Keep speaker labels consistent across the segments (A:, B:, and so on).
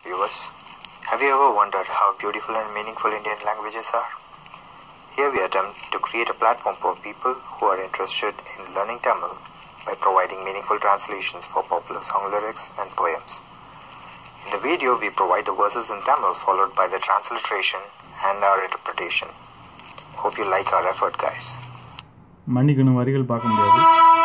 A: viewers. Have you ever wondered how beautiful and meaningful Indian languages are? Here we attempt to create a platform for people who are interested in learning Tamil by providing meaningful translations for popular song lyrics and poems. In the video, we provide the verses in Tamil followed by the transliteration and our interpretation. Hope you like our effort, guys.
B: மன்னிக்கணும் வரிகள் பார்க்க முடியாது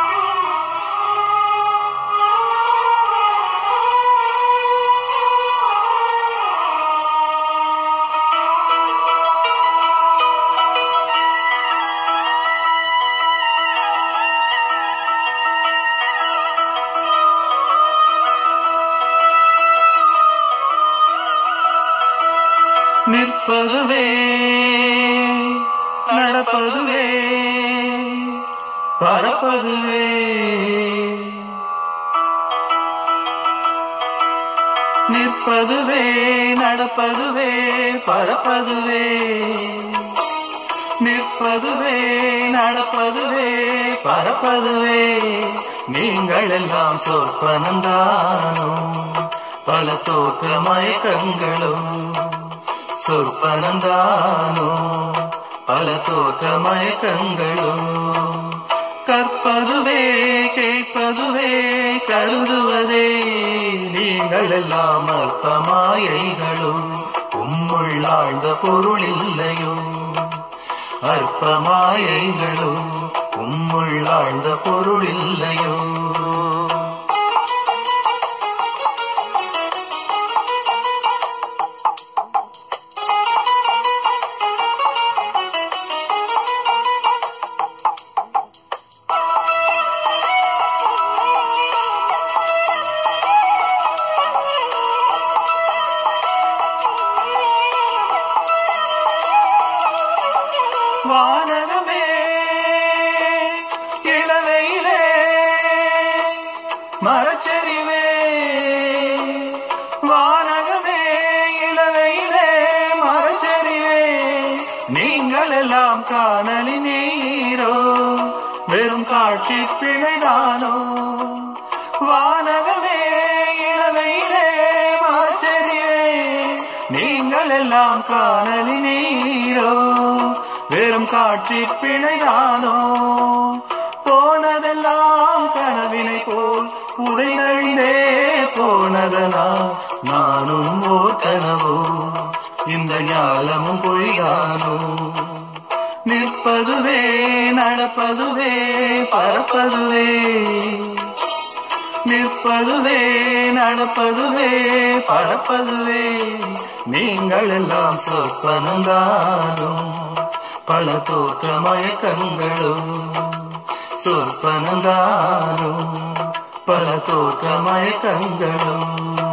C: நிற்பதுவே நடப்பதுவே பறப்பதுவே நிற்பதுவே நடப்பதுவே பறப்பதுவே நிற்பதுவே நடப்பதுவே பறப்பதுவே நீங்கள் எல்லாம் சொற்பனந்தானோ பல தோற்ற மயக்கங்களும் சொற்பனந்தானோ பல தோற்ற மயக்கங்களும் கற்பதுவே கேட்பதுவே கருதுவதே நீங்கள் எல்லாம் அற்பமாயைகளும் உம்முள்ளாழ்ந்த பொருள் இல்லையோ அற்பமாயைகளும் உம்முள்ளாழ்ந்த பொருள் இல்லையோ வானகமே இளவையிலே மரச்சரிவே வானகமே இளவையிலே மரச்சரிவே நீங்கள் எல்லாம் காணலி நீரோ வெறும் காட்சி பிழைதானோ வானகமே இளவையிலே மரச்சரிவே நீங்கள் எல்லாம் காணலி நீரோ வெறும் காட்சி பிழைதானோ போனதெல்லாம் கனவினை போல் உடைந்தழிந்தே போனதனா நானும் ஓர் கனவோ இந்த ஞாலமும் பொய்யானோ நிற்பதுவே நடப்பதுவே பறப்பதுவே நிற்பதுவே நடப்பதுவே பறப்பதுவே நீங்கள் எல்லாம் சொற்பனந்தானும் பல தோற்ற மயக்கங்களும் சொற்பனந்தானும் பல தோற்ற மயக்கங்களும்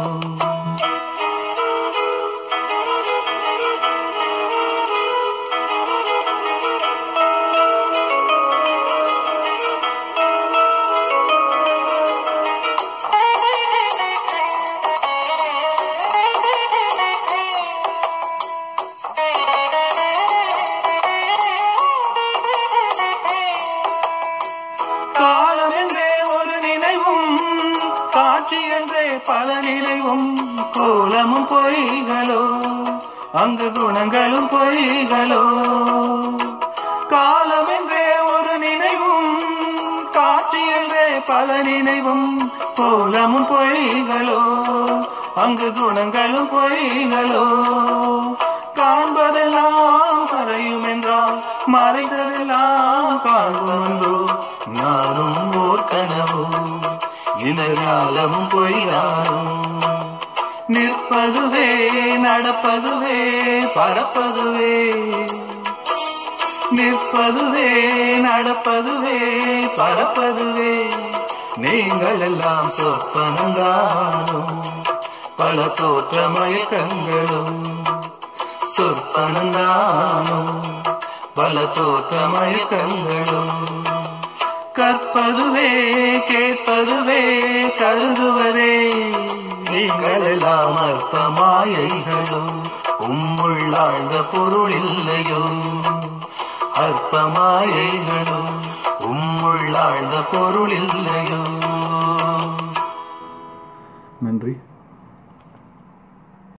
C: காலம் என்றே ஒரு நினைவும் காட்சி என்றே பல நினைவும் கோலமும் பொய்களோ அங்கு குணங்களும் பொய்களோ காலம் என்றே ஒரு நினைவும் காட்சி என்றே பல நினைவும் கோலமும் பொய்களோ அங்கு குணங்களும் பொய்களோ காண்பதெல்லாம் மறையும் என்றால் மறைந்ததெல்லாம் காண்போம் என்றோ நானும் ஓர் கனவோ இந்த ஞாலமும் பொய்தானும் நிற்பதுவே நடப்பதுவே பறப்பதுவே நிற்பதுவே நடப்பதுவே பறப்பதுவே நீங்கள் எல்லாம் சொற்பனந்தானும் பல தோற்ற மயக்கங்களும் சொற்பனந்தானும் பல தோற்ற மயக்கங்களும் கற்பதுவே கேட்பதுவே கருதுவதே நீங்கள் எல்லாம் அற்பமாயைகளும் உம்முள்ளாழ்ந்த பொருள் இல்லையோ அற்பமாயைகளும் உம்முள்ளாழ்ந்த பொருள் இல்லையோ
B: நன்றி